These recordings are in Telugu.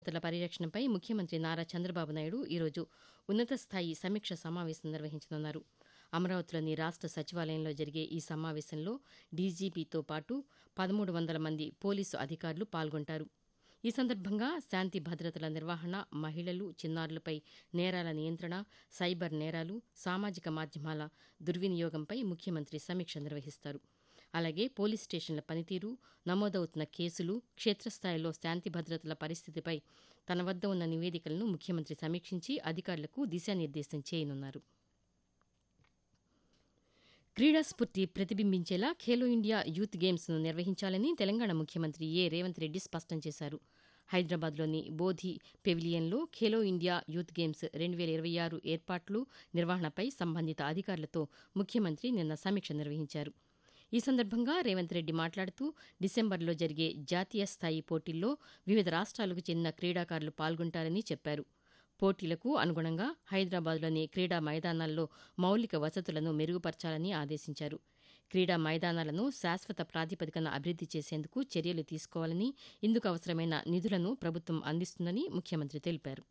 తుల పరిరక్షణపై ముఖ్యమంత్రి నారా చంద్రబాబు నాయుడు ఈరోజు ఉన్నత స్థాయి సమీక్ష సమావేశం నిర్వహించనున్నారు అమరావతిలోని రాష్ట సచివాలయంలో జరిగే ఈ సమావేశంలో డీజీపీతో పాటు పదమూడు వందల మంది పోలీసు అధికారులు పాల్గొంటారు ఈ సందర్భంగా శాంతి భద్రతల నిర్వహణ మహిళలు చిన్నారులపై నేరాల నియంత్రణ సైబర్ నేరాలు సామాజిక మాధ్యమాల దుర్వినియోగంపై ముఖ్యమంత్రి సమీక్ష నిర్వహిస్తారు అలాగే పోలీస్ స్టేషన్ల పనితీరు నమోదవుతున్న కేసులు క్షేత్రస్థాయిలో శాంతి భద్రతల పరిస్థితిపై తన వద్ద ఉన్న నివేదికలను ముఖ్యమంత్రి సమీక్షించి అధికారులకు దిశానిర్దేశం చేయనున్నారు క్రీడా స్ఫూర్తి ప్రతిబింబించేలా ఖేలో ఇండియా యూత్ గేమ్స్ను నిర్వహించాలని తెలంగాణ ముఖ్యమంత్రి ఏ రేవంత్ రెడ్డి స్పష్టం చేశారు హైదరాబాద్లోని బోధి పెవిలియన్లో ఖేలో ఇండియా యూత్ గేమ్స్ రెండు వేల ఇరవై ఆరు ఏర్పాట్లు నిర్వహణపై సంబంధిత అధికారులతో ముఖ్యమంత్రి నిన్న సమీక్ష నిర్వహించారు ఈ సందర్భంగా రేవంత్ రెడ్డి మాట్లాడుతూ డిసెంబర్లో జరిగే జాతీయ స్థాయి పోటీల్లో వివిధ రాష్ట్రాలకు చెందిన క్రీడాకారులు పాల్గొంటారని చెప్పారు పోటీలకు అనుగుణంగా హైదరాబాద్లోని క్రీడా మైదానాల్లో మౌలిక వసతులను మెరుగుపరచాలని ఆదేశించారు క్రీడా మైదానాలను శాశ్వత ప్రాతిపదికన అభివృద్ది చేసేందుకు చర్యలు తీసుకోవాలని ఇందుకు అవసరమైన నిధులను ప్రభుత్వం అందిస్తుందని ముఖ్యమంత్రి తెలిపారు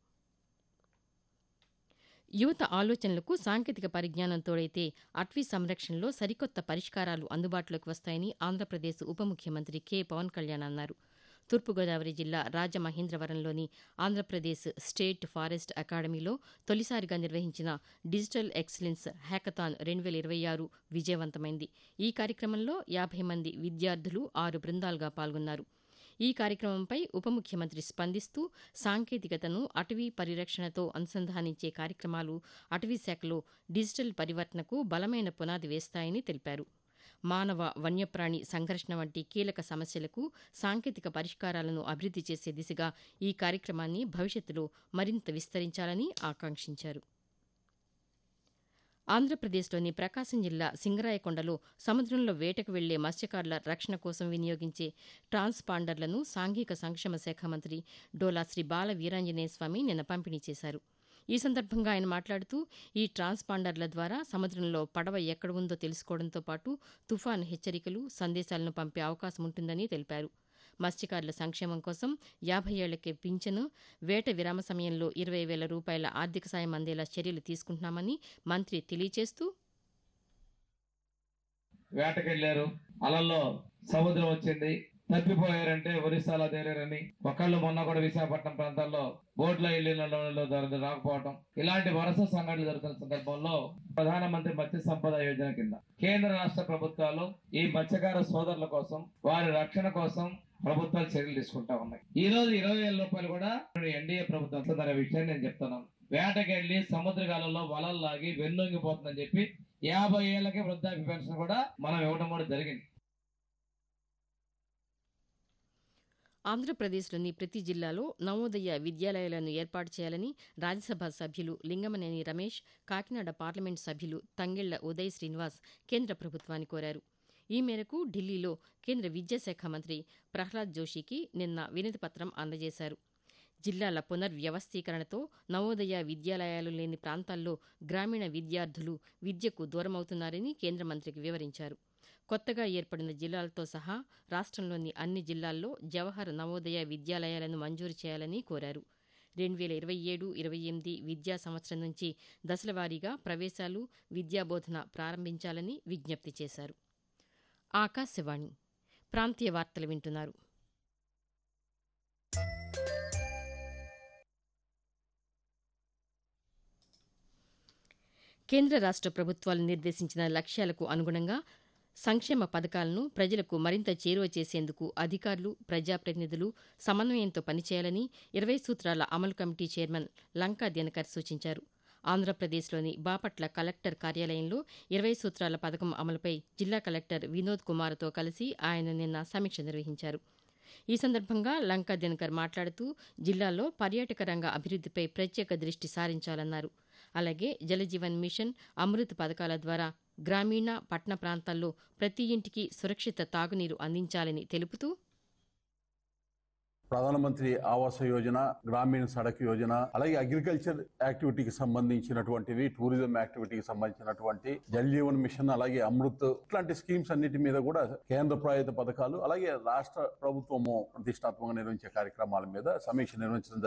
యువత ఆలోచనలకు సాంకేతిక పరిజ్ఞానం తోడైతే అటవీ సంరక్షణలో సరికొత్త పరిష్కారాలు అందుబాటులోకి వస్తాయని ఆంధ్రప్రదేశ్ ఉప ముఖ్యమంత్రి కె పవన్ కళ్యాణ్ అన్నారు తూర్పుగోదావరి జిల్లా రాజమహేంద్రవరంలోని ఆంధ్రప్రదేశ్ స్టేట్ ఫారెస్ట్ అకాడమీలో తొలిసారిగా నిర్వహించిన డిజిటల్ ఎక్సలెన్స్ హ్యాకథాన్ రెండు వేల ఇరవై ఆరు విజయవంతమైంది ఈ కార్యక్రమంలో యాభై మంది విద్యార్థులు ఆరు బృందాలుగా పాల్గొన్నారు ఈ కార్యక్రమంపై ఉప ముఖ్యమంత్రి స్పందిస్తూ సాంకేతికతను అటవీ పరిరక్షణతో అనుసంధానించే కార్యక్రమాలు అటవీ శాఖలో డిజిటల్ పరివర్తనకు బలమైన పునాది వేస్తాయని తెలిపారు మానవ వన్యప్రాణి సంఘర్షణ వంటి కీలక సమస్యలకు సాంకేతిక పరిష్కారాలను అభివృద్ది చేసే దిశగా ఈ కార్యక్రమాన్ని భవిష్యత్తులో మరింత విస్తరించాలని ఆకాంక్షించారు ఆంధ్రప్రదేశ్లోని ప్రకాశం జిల్లా సింగరాయకొండలో సముద్రంలో వేటకు వెళ్లే మత్స్యకారుల రక్షణ కోసం వినియోగించే ట్రాన్స్పాండర్లను సాంఘిక సంక్షేమ శాఖ మంత్రి డోలా శ్రీ బాల వీరాంజనేయ స్వామి నిన్న పంపిణీ చేశారు ఈ సందర్భంగా ఆయన మాట్లాడుతూ ఈ ట్రాన్స్పాండర్ల ద్వారా సముద్రంలో పడవ ఎక్కడ ఉందో తెలుసుకోవడంతో పాటు తుఫాన్ హెచ్చరికలు సందేశాలను పంపే అవకాశం ఉంటుందని తెలిపారు మత్స్యకారుల సంక్షేమం కోసం యాభై ఏళ్లకే పింఛను వేట విరామ సమయంలో ఇరవై వేల రూపాయల ఆర్థిక సాయం అందేలా చర్యలు తీసుకుంటున్నామని మంత్రి తెలియజేస్తూ వేటకెళ్లారు అలల్లో సముద్రం వచ్చింది తప్పిపోయారంటే ఒరిస్సాలో తేలారని ఒకళ్ళు మొన్న కూడా విశాఖపట్నం ప్రాంతాల్లో బోట్లో వెళ్ళిన వాళ్ళు దొర- రాకపోవటం ఇలాంటి వరుస సంఘటనలు జరుగుతున్న సందర్భంలో ప్రధానమంత్రి మత్స్య సంపద యోజన కింద కేంద్ర రాష్ట్ర ప్రభుత్వాలు ఈ మత్స్యకార సోదరుల కోసం వారి రక్షణ కోసం ప్రభుత్వాలు చర్యలు తీసుకుంటా ఉన్నాయి ఈ రోజు ఇరవై వేల రూపాయలు కూడా ఎన్డీఏ ప్రభుత్వం ఇస్తుందనే విషయాన్ని నేను చెప్తున్నాను వేటకెళ్లి సముద్రగాలలో వలలు లాగి వెన్నొంగిపోతుందని చెప్పి యాభై ఏళ్లకే వృద్ధాప్య పెన్షన్ కూడా మనం ఇవ్వడం కూడా జరిగింది ఆంధ్రప్రదేశ్లోని ప్రతి జిల్లాలో నవోదయ విద్యాలయాలను ఏర్పాటు చేయాలని రాజ్యసభ సభ్యులు లింగమనేని రమేష్ కాకినాడ పార్లమెంట్ సభ్యులు తంగెళ్ల ఉదయ్ శ్రీనివాస్ కేంద్ర ప్రభుత్వాన్ని కోరారు ఈ మేరకు ఢిల్లీలో కేంద్ర విద్యాశాఖ మంత్రి ప్రహ్లాద్ జోషికి నిన్న వినతిపత్రం అందజేశారు జిల్లాల పునర్వ్యవస్థీకరణతో నవోదయ విద్యాలయాలు లేని ప్రాంతాల్లో గ్రామీణ విద్యార్థులు విద్యకు దూరమవుతున్నారని కేంద్ర మంత్రికి వివరించారు కొత్తగా ఏర్పడిన జిల్లాలతో సహా రాష్ట్రంలోని అన్ని జిల్లాల్లో జవహర్ నవోదయ విద్యాలయాలను మంజూరు చేయాలని కోరారు రెండు వేల ఇరవై ఏడు ఇరవై ఎనిమిది విద్యా సంవత్సరం నుంచి దశలవారీగా ప్రవేశాలు విద్యాబోధన ప్రారంభించాలని విజ్ఞప్తి చేశారు ఆకాశవాణి ప్రాంతీయ వార్తలు వింటున్నారు కేంద్ర రాష్ట్ర ప్రభుత్వాలు నిర్దేశించిన లక్ష్యాలకు అనుగుణంగా సంక్షేమ పథకాలను ప్రజలకు మరింత చేరువ చేసేందుకు అధికారులు ప్రజాప్రతినిధులు సమన్వయంతో పనిచేయాలని ఇరవై సూత్రాల అమలు కమిటీ చైర్మన్ లంకా దినకర్ సూచించారు ఆంధ్రప్రదేశ్లోని బాపట్ల కలెక్టర్ కార్యాలయంలో ఇరవై సూత్రాల పథకం అమలుపై జిల్లా కలెక్టర్ వినోద్ కుమార్తో కలిసి ఆయన నిన్న సమీక్ష నిర్వహించారు ఈ సందర్భంగా లంకా దినకర్ మాట్లాడుతూ జిల్లాలో పర్యాటక రంగ అభివృద్దిపై ప్రత్యేక దృష్టి సారించాలన్నారు అలాగే జలజీవన్ మిషన్ అమృత్ పథకాల ద్వారా గ్రామీణ పట్టణ ప్రాంతాల్లో ప్రతి ఇంటికి సురక్షిత తాగునీరు అందించాలని తెలుపుతూ ప్రధానమంత్రి ఆవాస యోజన గ్రామీణ సడక్ యోజన అలాగే అగ్రికల్చర్ యాక్టివిటీకి సంబంధించినటువంటివి టూరిజం యాక్టివిటీకి సంబంధించినటువంటి జల్ జీవన్ మిషన్ అలాగే అమృత్ ఇట్లాంటి స్కీమ్స్ అన్నిటి మీద కూడా కేంద్ర ప్రాయుత పథకాలు అలాగే రాష్ట్ర ప్రభుత్వము ప్రతిష్టాత్మకంగా నిర్వహించే కార్యక్రమాల మీద సమీక్ష నిర్వహించడం జరిగింది.